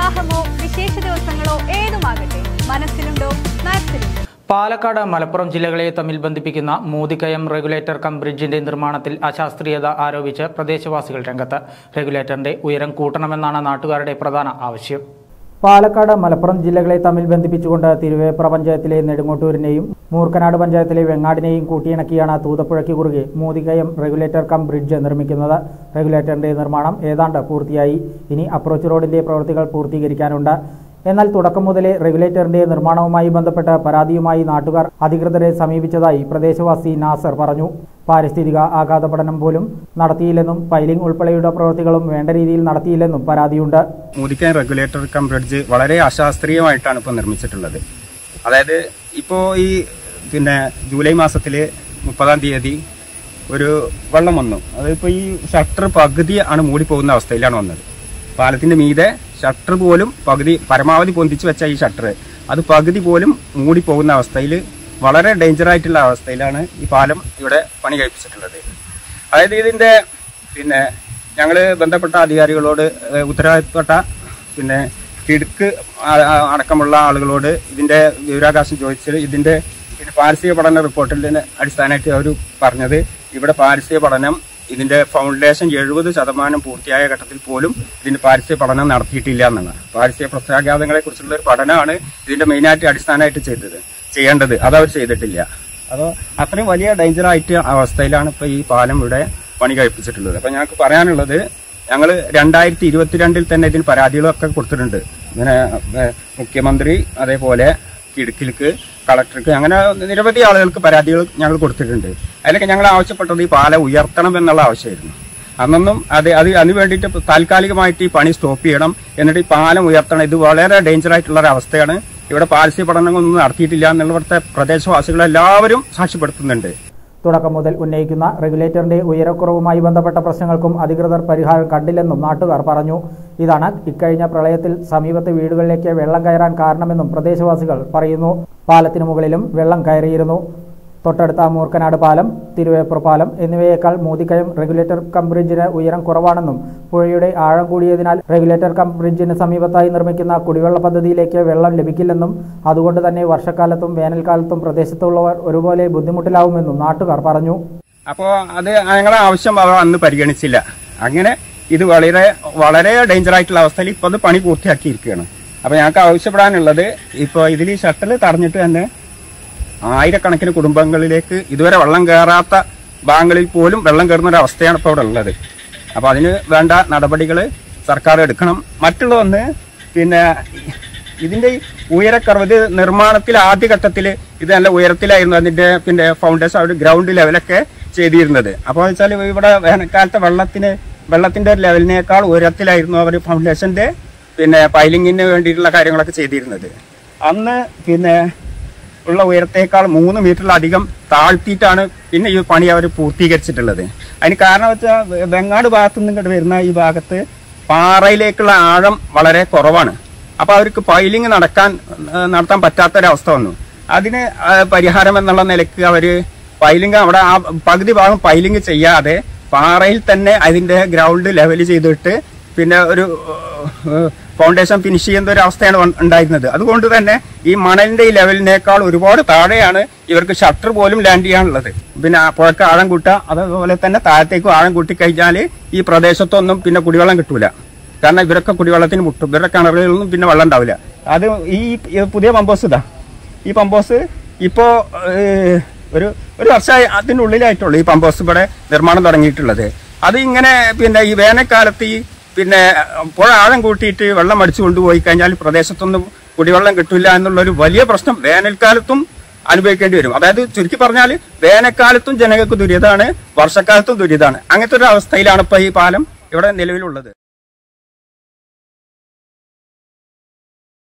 വിവാഹമോ വിശേഷ ദിവസങ്ങളോ ഏതുമാകട്ടെ മനസ്സിലുണ്ടോ മാക്സിലുണ്ടോ പാലക്കാട് മലപ്പുറം ജില്ലകളെ തമ്മിൽ ബന്ധിപ്പിക്കുന്ന മൂതിക്കയം റെഗുലേറ്റർ കം ബ്രിഡ്ജിന്റെ നിർമ്മാണത്തിൽ അശാസ്ത്രീയത ആരോപിച്ച് പ്രദേശവാസികൾ രംഗത്ത് റെഗുലേറ്ററിന്റെ ഉയരം കൂട്ടണമെന്നാണ് നാട്ടുകാരുടെ പ്രധാന ആവശ്യം പാലക്കാട് മലപ്പുറം ജില്ലകളെ തമ്മിൽ ബന്ധിപ്പിച്ചുകൊണ്ട് തിരുവേപ്ര പഞ്ചായത്തിലെ നെടുങ്ങോട്ടൂരിനെയും മൂർക്കനാട് പഞ്ചായത്തിലെ വെങ്ങാടിനെയും കൂട്ടിയിണക്കിയാണ് തൂതപ്പുഴയ്ക്ക് കുറുകെ മൂതികയം റെഗുലേറ്റർ കം ബ്രിഡ്ജ് നിർമ്മിക്കുന്നത് റെഗുലേറ്ററിന്റെ നിർമ്മാണം ഏതാണ്ട് പൂർത്തിയായി ഇനി അപ്രോച്ച് റോഡിന്റെ പ്രവൃത്തികൾ പൂർത്തീകരിക്കാനുണ്ട് എന്നാൽ തുടക്കം മുതലേ റെഗുലേറ്ററിന്റെ നിർമ്മാണവുമായി ബന്ധപ്പെട്ട് പരാതിയുമായി നാട്ടുകാർ അധികൃതരെ സമീപിച്ചതായി പ്രദേശവാസി നാസർ പറഞ്ഞു പാരിസ്ഥിതിക ആഘാത പഠനം പോലും നടത്തിയില്ലെന്നും പൈലിംഗ് ഉൾപ്പെടെയുള്ള പ്രവൃത്തികളും വേണ്ട രീതിയിൽ നടത്തിയില്ലെന്നും പരാതിയുണ്ട് മുതിക്കൻ റെഗുലേറ്റർ കം ബ്രിഡ്ജ് വളരെ അശാസ്ത്രീയമായിട്ടാണ് ഇപ്പോൾ നിർമ്മിച്ചിട്ടുള്ളത് അതായത് ഇപ്പോൾ ഈ പിന്നെ ജൂലൈ മാസത്തിൽ മുപ്പതാം തീയതി ഒരു വെള്ളം വന്നു അതിപ്പോൾ ഈ ഷട്ടർ പകുതി ആണ് മൂടിപ്പോകുന്ന അവസ്ഥയിലാണ് വന്നത് പാലത്തിന്റെ മീതെ ഷട്ടർ പോലും പകുതി പരമാവധി പൊന്തിച്ചു വെച്ച ഈ ഷട്ടർ അത് പകുതി പോലും മൂടിപ്പോകുന്ന അവസ്ഥയിൽ വളരെ ഡേഞ്ചർ ആയിട്ടുള്ള അവസ്ഥയിലാണ് ഈ പാലം ഇവിടെ പണി കഴിപ്പിച്ചിട്ടുള്ളത് അതായത് ഇതിന്റെ പിന്നെ ഞങ്ങൾ ബന്ധപ്പെട്ട അധികാരികളോട് ഏഹ്, ഉത്തരവാദിത്തപ്പെട്ട പിന്നെ കിടുക്ക് ആ- ആ- അടക്കമുള്ള ആളുകളോട് ഇതിന്റെ വിവരാവകാശം ചോദിച്ചത് ഇതിന്റെ പിന്നെ പാരിസ്ഥിതിക പഠന റിപ്പോർട്ടിന്റെ അടിസ്ഥാനമായിട്ട് അവർ പറഞ്ഞത് ഇവിടെ പാരിസ്ഥിതിക പഠനം ഇതിന്റെ ഫൗണ്ടേഷൻ എഴുപത് ശതമാനം പൂർത്തിയായ ഘട്ടത്തിൽ പോലും ഇതിന്റെ പാരിസ്ഥിതിക പഠനം നടത്തിയിട്ടില്ല എന്നാണ് പാരിസ്ഥിതിക പ്രത്യാഘാതങ്ങളെ കുറിച്ചുള്ള ഒരു പഠനമാണ് ഇതിന്റെ മെയിനായിട്ട് അടിസ്ഥാനമായിട്ട് ചെയ്തത് ചെയ്യേണ്ടത് അത് അവർ ചെയ്തിട്ടില്ല അതോ അത്രയും വലിയ ഡേഞ്ചർ ആയിട്ട് അവസ്ഥയിലാണ് ഇപ്പൊ ഈ പാലം ഇവിടെ പണി കഴിപ്പിച്ചിട്ടുള്ളത് അപ്പൊ ഞങ്ങൾക്ക് പറയാനുള്ളത് ഞങ്ങൾ രണ്ടായിരത്തി ഇരുപത്തിരണ്ടിൽ തന്നെ ഇതിന് പരാതികളൊക്കെ കൊടുത്തിട്ടുണ്ട് ഇങ്ങനെ ഏഹ്, മുഖ്യമന്ത്രി അതേപോലെ കിടുക്കിൽക്ക് കളക്ടർക്ക് അങ്ങനെ നിരവധി ആളുകൾക്ക് പരാതികൾ ഞങ്ങൾ കൊടുത്തിട്ടുണ്ട് അതിലൊക്കെ ഞങ്ങൾ ആവശ്യപ്പെട്ടത് ഈ പാലം ഉയർത്തണം എന്നുള്ള ആവശ്യമായിരുന്നു അന്നൊന്നും അത് അത് അതിന് വേണ്ടിയിട്ട് ഇപ്പൊ താൽക്കാലികമായിട്ട് ഈ പണി സ്റ്റോപ്പ് ചെയ്യണം എന്നിട്ട് ഈ പാലം ഉയർത്തണം ഇത് വളരെ ഡേഞ്ചർ ആയിട്ടുള്ള ഒരു അവസ്ഥയാണ് ഇവിടെ പാരിസ്ഥിതിക പഠനങ്ങളൊന്നും നടത്തിയിട്ടില്ല എന്നുള്ള ഇവിടുത്തെ പ്രദേശവാസികൾ എല്ലാവരും സാക്ഷ്യപ്പെടുത്തുന്നുണ്ട് തുടക്കം മുതൽ ഉന്നയിക്കുന്ന റെഗുലേറ്ററിന്റെ ഉയരക്കുറവുമായി ബന്ധപ്പെട്ട പ്രശ്നങ്ങൾക്കും അധികൃതർ പരിഹാരം കണ്ടില്ലെന്നും നാട്ടുകാർ പറഞ്ഞു ഇതാണ് ഇക്കഴിഞ്ഞ പ്രളയത്തിൽ സമീപത്തെ വീടുകളിലേക്ക് വെള്ളം കയറാൻ കാരണമെന്നും പ്രദേശവാസികൾ പറയുന്നു പാലത്തിനു മുകളിലും വെള്ളം കയറിയിരുന്നു തൊട്ടടുത്ത മൂർക്കനാട് പാലം തിരുവേപ്പുറ പാലം എന്നിവയേക്കാൾ മൂതിക്കയം റെഗുലേറ്റർ കം ബ്രിഡ്ജിന് ഉയരം കുറവാണെന്നും പുഴയുടെ ആഴം കൂടിയതിനാൽ റെഗുലേറ്റർ കം ബ്രിഡ്ജിന് സമീപത്തായി നിർമ്മിക്കുന്ന കുടിവെള്ള പദ്ധതിയിലേക്ക് വെള്ളം ലഭിക്കില്ലെന്നും അതുകൊണ്ട് തന്നെ വർഷക്കാലത്തും വേനൽക്കാലത്തും പ്രദേശത്തുള്ളവർ ഒരുപോലെ ബുദ്ധിമുട്ടിലാവുമെന്നും നാട്ടുകാർ പറഞ്ഞു അപ്പോൾ അത് ഞങ്ങളെ ആവശ്യം അവർ അന്ന് പരിഗണിച്ചില്ല അങ്ങനെ ഇത് വളരെ വളരെ ഡേഞ്ചർ ആയിട്ടുള്ള അവസ്ഥയിൽ ഇപ്പോൾ അത് പണി പൂർത്തിയാക്കിയിരിക്കുകയാണ് അപ്പോൾ ഞങ്ങൾക്ക് ആവശ്യപ്പെടാനുള്ളത് ഇപ്പോൾ ഇതിൽ ഈ ഷട്ടൽ തടഞ്ഞിട്ട് തന്നെ ആയിരക്കണക്കിന് കുടുംബങ്ങളിലേക്ക് ഇതുവരെ വെള്ളം കയറാത്ത ഭാഗങ്ങളിൽ പോലും വെള്ളം കയറുന്ന ഒരു അവസ്ഥയാണ് ഇപ്പോൾ ഇവിടെ ഉള്ളത് അപ്പോൾ അതിന് വേണ്ട നടപടികൾ സർക്കാർ എടുക്കണം മറ്റുള്ള ഒന്ന് പിന്നെ ഇതിന്റെ ഈ ഉയരക്കർവ് ഇത് നിർമ്മാണത്തിൽ ആദ്യഘട്ടത്തിൽ ഇത് നല്ല ഉയരത്തിലായിരുന്നു അതിന്റെ പിന്നെ ഫൗണ്ടേഷൻ അവിടെ ഗ്രൗണ്ട് ലെവലൊക്കെ ചെയ്തിരുന്നത് അപ്പോൾ വെച്ചാൽ ഇവിടെ വേനൽക്കാലത്തെ വെള്ളത്തിന് വെള്ളത്തിന്റെ ലെവലിനേക്കാൾ ഉയരത്തിലായിരുന്നു അവർ ഫൗണ്ടേഷന്റെ പിന്നെ പൈലിങ്ങിന് വേണ്ടിയിട്ടുള്ള കാര്യങ്ങളൊക്കെ ചെയ്തിരുന്നത് അന്ന് പിന്നെ ഉള്ള ഉയരത്തേക്കാൾ മൂന്ന് മീറ്ററിലധികം താഴ്ത്തിയിട്ടാണ് പിന്നെ ഈ പണി അവർ പൂർത്തീകരിച്ചിട്ടുള്ളത് അതിന് കാരണം വെച്ചാൽ വെങ്ങാട് ഭാഗത്തു നിന്ന് ഇങ്ങോട്ട് വരുന്ന ഈ ഭാഗത്ത് പാറയിലേക്കുള്ള ആഴം വളരെ കുറവാണ് അപ്പൊ അവർക്ക് പൈലിംഗ് നടക്കാൻ ആ, നടത്താൻ പറ്റാത്തൊരവസ്ഥ വന്നു അതിന് ആ, പരിഹാരം എന്നുള്ള നിലക്ക് അവര് പൈലിംഗ് അവിടെ ആ പകുതി ഭാഗം പൈലിംഗ് ചെയ്യാതെ പാറയിൽ തന്നെ അതിന്റെ ഗ്രൗണ്ട് ലെവൽ ചെയ്തിട്ട് പിന്നെ ഒരു ഏഹ്, ഫൗണ്ടേഷൻ ഫിനിഷ് ചെയ്യുന്ന ഒരു അവസ്ഥയാണ് വന്ന് ഉണ്ടായിരുന്നത് അതുകൊണ്ട് തന്നെ ഈ മണലിന്റെ ഈ ലെവലിനേക്കാൾ ഒരുപാട് താഴെയാണ് ഇവർക്ക് ഷട്ടർ പോലും ലാൻഡ് ചെയ്യാനുള്ളത് പിന്നെ ആ പുഴക്ക് ആഴം കൂട്ടുക അതുപോലെ തന്നെ താഴത്തേക്കും ആഴം കൂട്ടി കഴിഞ്ഞാൽ ഈ പ്രദേശത്തൊന്നും പിന്നെ കുടിവെള്ളം കിട്ടൂല കാരണം ഇവരൊക്കെ കുടിവെള്ളത്തിന് മുട്ടും ഇവരുടെ കിണറുകളിലൊന്നും പിന്നെ വെള്ളം ഉണ്ടാവില്ല അത് ഈ ഈ പുതിയ പമ്പോസ് ഇതാ ഈ പമ്പോസ് ഇപ്പോ ഏഹ്, ഒരു ഒരു വർഷമായി അതിനുള്ളിലായിട്ടുള്ളൂ ഈ പമ്പോസ് ഇവിടെ നിർമ്മാണം തുടങ്ങിയിട്ടുള്ളത് അത് ഇങ്ങനെ പിന്നെ ഈ വേനൽക്കാലത്ത് ഈ പിന്നെ പുഴ ആഴം കൂട്ടിയിട്ട് വെള്ളം അടിച്ചു കൊണ്ടുപോയി കഴിഞ്ഞാൽ പ്രദേശത്തൊന്നും കുടിവെള്ളം കിട്ടില്ല എന്നുള്ളൊരു വലിയ പ്രശ്നം വേനൽക്കാലത്തും അനുഭവിക്കേണ്ടി വരും അതായത് ചുരുക്കി പറഞ്ഞാൽ വേനൽക്കാലത്തും ജനങ്ങൾക്ക് ദുരിതമാണ് വർഷക്കാലത്തും ദുരിതമാണ് അങ്ങനത്തെ ഒരു അവസ്ഥയിലാണ് ഇപ്പൊ ഈ പാലം ഇവിടെ നിലവിലുള്ളത്